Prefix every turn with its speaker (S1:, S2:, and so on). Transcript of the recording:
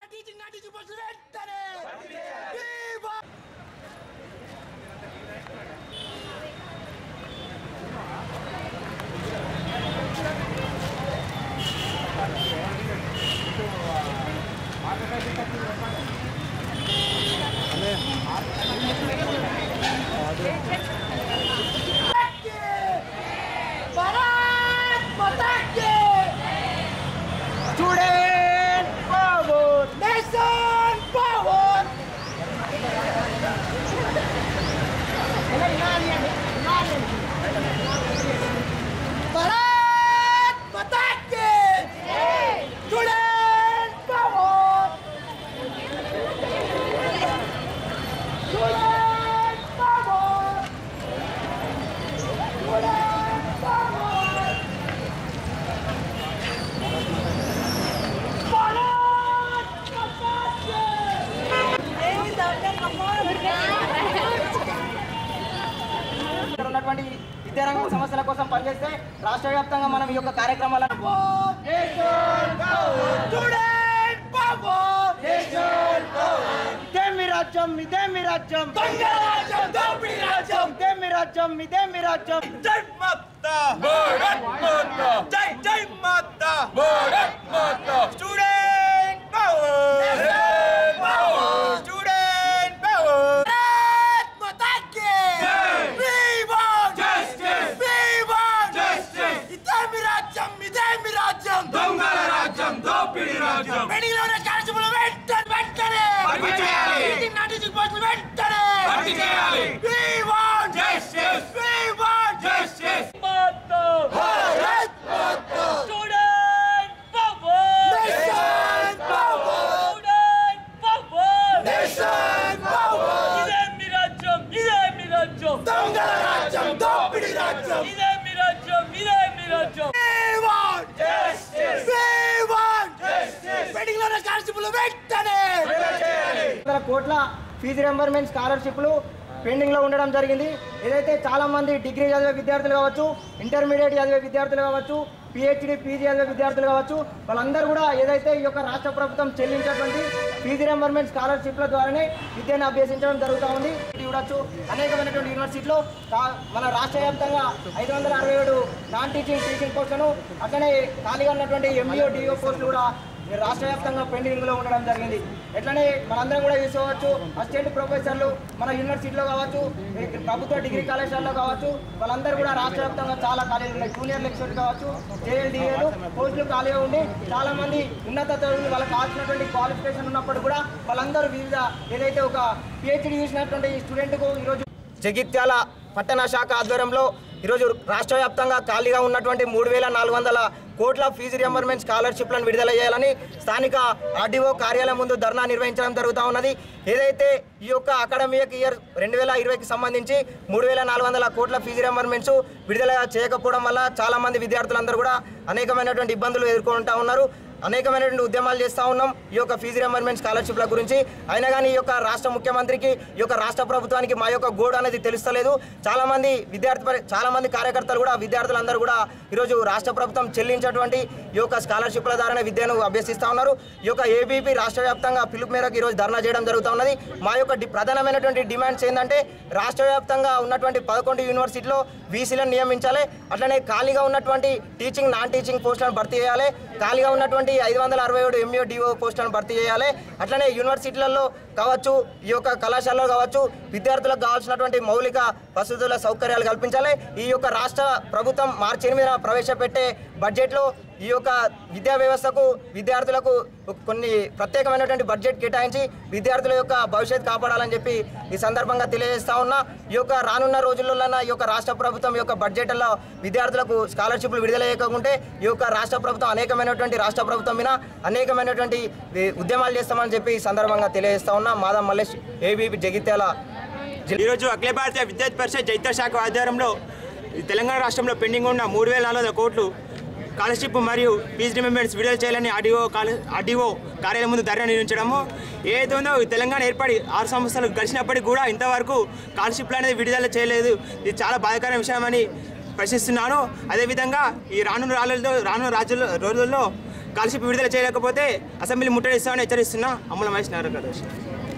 S1: Teaching not teaching పోస్టులు వెంటనే viva! Bharat Mata కీ!
S2: Student power
S1: nation power Bharat Mata కీ! Student power student power student power Bharat Mata కీ!
S2: ఇక్కడ ఉన్నటువంటి విద్యారంగం సమస్యల కోసం పనిచేస్తే రాష్ట్ర వ్యాప్తంగా మనం ఈ యొక్క కార్యక్రమాలను
S1: స్టూడెంట్ పవర్
S2: ఇదే మీ రాజ్యం ఇదే మీ రాజ్యం
S1: దొంగ రాజ్యం దోపిడీ రాజ్యం
S2: ఇదే మీ రాజ్యం ఇదే మీ రాజ్యం
S1: జై మాతా భారత్ మాతా జై జై Mata Bharat Mata student power power student power Bharat Mata కి we want justice we want justice ఇదే మీ రాజ్యం ఇదే మీ రాజ్యం దొంగల రాజ్యం దోపిడీ రాజ్యం పెడిలోనే కాల్చుములు వెంటనే వెంటనే భర్తీ చేయాలి ఇది నాటి పోస్టులు వెంటనే భర్తీ చేయాలి we want justice we want justice Mata Bharat Mata student power nation power student power nation power
S3: ఇదే మీ రాజ్యం ఇదే మీ రాజ్యం
S1: దొంగల రాజ్యం దోపిడీ రాజ్యం
S3: ఇదే మీ రాజ్యం ఇదే మీ రాజ్యం
S1: We want justice. We want justice. పెండింగ్లోనే కానిస్టేబుల్ వెంటనే
S2: వందల కోట్ల ఫీజు రింబర్మెంట్ స్కాలర్షిప్లు పెండింగ్లో ఉండడం జరిగింది ఏదైతే చాలా మంది డిగ్రీ చదివే విద్యార్థులు కావచ్చు ఇంటర్మీడియట్ చదివే విద్యార్థులు కావచ్చు పిహెచ్డి పీజీ చదివే విద్యార్థులు కావచ్చు వాళ్ళందరూ కూడా ఏదైతే ఈ యొక్క రాష్ట్ర ప్రభుత్వం చెల్లించేటువంటి ఫీజు రింబర్మెంట్ స్కాలర్షిప్ల ద్వారానే విద్యను అభ్యసించడం జరుగుతూ ఉంది ఇది చూడొచ్చు అనేకమైనటువంటి యూనివర్సిటీలో కా- మన రాష్ట్ర వ్యాప్తంగా ఐదు వందల అరవై ఏడు నాన్ టీచింగ్ టీచింగ్ పోస్టులను అట్లనే ఖాళీగా ఉన్నటువంటి ఎంఈఓ డిఓ పోస్టులు కూడా ఈ రాష్ట్ర వ్యాప్తంగా పెండింగ్ లో ఉండడం జరిగింది ఎట్లనే మనందరం కూడా చూసుకోవచ్చు అసిస్టెంట్ ప్రొఫెసర్లు మన యూనివర్సిటీలో కావచ్చు ఈ ప్రభుత్వ డిగ్రీ కళాశాలలో కావచ్చు వాళ్ళందరూ కూడా రాష్ట్ర వ్యాప్తంగా చాలా ఖాళీలు ఉన్నాయి జూనియర్ లెక్చర్ కావచ్చు జేఎల్డిఏలు పోస్టులు ఖాళీగా ఉండి చాలా మంది ఉన్నత చదువులు వాళ్ళకి కావాల్సినటువంటి క్వాలిఫికేషన్ ఉన్నప్పుడు కూడా వాళ్ళందరూ వివిధ ఏదైతే ఒక పిహెచ్డి చూసినటువంటి స్టూడెంట్కు ఈరోజు జగిత్యాల పట్టణ శాఖ ఆధ్వర్యంలో ఈరోజు రాష్ట్ర వ్యాప్తంగా ఖాళీగా ఉన్నటువంటి మూడు వేల నాలుగు వందల కోట్ల ఫీజు రియంబర్మెంట్ స్కాలర్షిప్లను విడుదల చేయాలని స్థానిక ఆర్డీఓ కార్యాలయం ముందు ధర్నా నిర్వహించడం జరుగుతూ ఉన్నది ఏదైతే ఈ యొక్క అకాడమిక్ ఇయర్ రెండు వేల ఇరవైకి సంబంధించి మూడు వేల నాలుగు వందల కోట్ల ఫీజు రియంబర్మెంట్స్ విడుదల చేయకపోవడం వల్ల చాలామంది విద్యార్థులందరూ కూడా అనేకమైనటువంటి ఇబ్బందులు ఎదుర్కొంటూ ఉన్నారు అనేకమైనటువంటి ఉద్యమాలు చేస్తూ ఉన్నాం ఈ యొక్క ఫీజు రియంబర్మెంట్ స్కాలర్షిప్ల గురించి అయినా కానీ ఈ యొక్క రాష్ట్ర ముఖ్యమంత్రికి ఈ యొక్క రాష్ట్ర ప్రభుత్వానికి మా యొక్క గోడు అనేది తెలుస్తలేదు చాలా మంది విద్యార్థి పరి- చాలా మంది కార్యకర్తలు కూడా విద్యార్థులందరూ కూడా ఈరోజు రాష్ట్ర ప్రభుత్వం చెల్లించేటువంటి ఈ యొక్క స్కాలర్షిప్ల ద్వారానే విద్యను అభ్యసిస్తూ ఉన్నారు ఈ యొక్క ఏబీపీ రాష్ట్ర వ్యాప్తంగా పిలుపు మేరకు ఈరోజు ధర్నా చేయడం జరుగుతూ ఉన్నది మా యొక్క డి- ప్రధానమైనటువంటి డిమాండ్స్ ఏంటంటే రాష్ట్ర వ్యాప్తంగా ఉన్నటువంటి పదకొండు యూనివర్సిటీలో వీసీలను నియమించాలి అట్లనే ఖాళీగా ఉన్నటువంటి టీచింగ్ నాన్ టీచింగ్ పోస్టులను భర్తీ చేయాలి ఖాళీగా ఉన్నటువంటి ఐదు వందల అరవై ఏడు ఎంఈఓ డిఓ పోస్టులను భర్తీ చేయాలి అట్లనే యూనివర్సిటీలలో కావచ్చు ఈ యొక్క కళాశాలలో కావచ్చు విద్యార్థులకు కావాల్సినటువంటి మౌలిక వసతుల సౌకర్యాలు కల్పించాలి ఈ యొక్క రాష్ట్ర ప్రభుత్వం మార్చి ఎనిమిదిన ప్రవేశపెట్టే బడ్జెట్లో ఈ యొక్క విద్యా వ్యవస్థకు విద్యార్థులకు కొన్ని ప్రత్యేకమైనటువంటి బడ్జెట్ కేటాయించి విద్యార్థుల యొక్క భవిష్యత్తు కాపాడాలని చెప్పి ఈ సందర్భంగా తెలియజేస్తా ఉన్నా ఈ యొక్క రానున్న రోజుల్లో ఈ యొక్క రాష్ట్ర ప్రభుత్వం యొక్క బడ్జెట్లో విద్యార్థులకు స్కాలర్షిప్లు విడుదల చేయకుంటే ఈ యొక్క రాష్ట్ర ప్రభుత్వం అనేకమైనటువంటి రాష్ట్ర ప్రభుత్వం మీద అనేకమైనటువంటి వి- ఉద్యమాలు చేస్తామని చెప్పి ఈ సందర్భంగా తెలియజేస్తా ఉన్నా మాధవ్ మల్లేష్ ఏబీపీ జగిత్యాల
S4: ఈరోజు అఖిల భారతీయ విద్యుత్ పరిషత్ జైత్య శాఖ ఆధ్వర్యంలో ఈ తెలంగాణ రాష్ట్రంలో పెండింగ్ ఉన్న మూడు వేల నాలుగు వందల కోట్లు స్కాలర్షిప్ మరియు ఫీజు రిమెంబర్స్ విడుదల చేయాలని ఆర్డీఓ ఆర్డీఓ కార్యాలయం ముందు ధర్నా నిర్వహించడము ఏదైతే ఉందో ఈ తెలంగాణ ఏర్పడి ఆరు సంవత్సరాలు గడిచినప్పటికీ కూడా ఇంతవరకు స్కాలర్షిప్లు అనేది విడుదల చేయలేదు ఇది చాలా బాధాకరమైన విషయమని ప్రశ్నిస్తున్నాను అదేవిధంగా ఈ రానున్న రాళ్ళలో రానున్న రాజ్యాల్లో రోజుల్లో స్కాలర్షిప్ విడుదల చేయలేకపోతే అసెంబ్లీ ముట్టడిస్తామని హెచ్చరిస్తున్నా అమల మహేష్ నాగర్